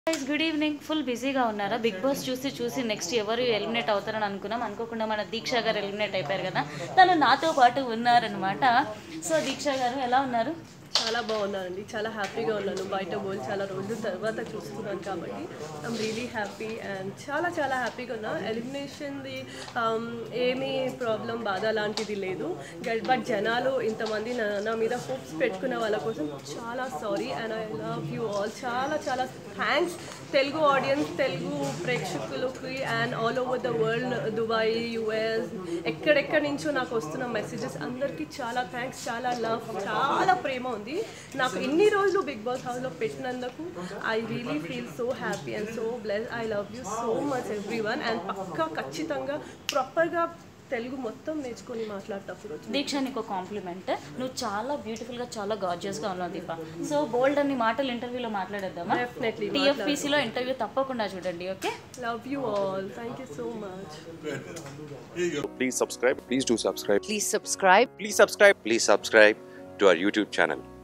Guys good evening full బిజీగా ఉన్నారా big boss చూసి చూసి నెక్స్ట్ ఎవరు ఎలిమినేట్ అవుతారని అనుకున్నాం అనుకోకుండా మన దీక్ష గారు ఎలిమినేట్ అయిపోయారు కదా తను నాతో పాటు ఉన్నారనమాట సో దీక్ష గారు ఎలా ఉన్నారు చాలా బాగున్నానండి చాలా హ్యాపీగా ఉన్నాను బయట పోయి చాలా రోజుల తర్వాత చూస్తున్నాను కాబట్టి ఐమ్ రియలీ హ్యాపీ అండ్ చాలా చాలా హ్యాపీగా ఉన్నా ఎలిమినేషన్ది ఏమీ ప్రాబ్లం బాధ లాంటిది లేదు బట్ జనాలు ఇంతమంది నా నా మీద హోప్స్ పెట్టుకున్న వాళ్ళ కోసం చాలా sorry and I love you all చాలా చాలా థ్యాంక్స్ తెలుగు ఆడియన్స్ తెలుగు ప్రేక్షకులకి and all over the world Dubai US ఎక్కడెక్కడి నుంచో నాకు వస్తున్న మెసేజెస్ అందరికీ చాలా థ్యాంక్స్ చాలా లవ్ చాలా ప్రేమ ఉంది నాకు ఇన్ని రోజులు బిగ్ బాస్ హౌస్లో పెట్టినందుకు I really feel so happy and so bless I love you so much everyone అండ్ పక్కా ఖచ్చితంగా ప్రాపర్గా తెలుగు మొత్తం నేర్చుకొని మాట్లాడేటప్పుడు దీక్ష నీకు కాంప్లిమెంట్ నువ్వు చాలా బ్యూటిఫుల్గా చాలా గార్జియస్గా ఉన్నావు దీప సో బోల్డ్ అన్ని మాటలు ఇంటర్వ్యూలో మాట్లాడేద్దామా డెఫినెట్లీ టీఎఫ్పీసీలో ఇంటర్వ్యూ తప్పకుండా చూడండి okay love you all thank you so much Please subscribe. Please do subscribe. Please subscribe. Please subscribe. Please subscribe to our YouTube channel.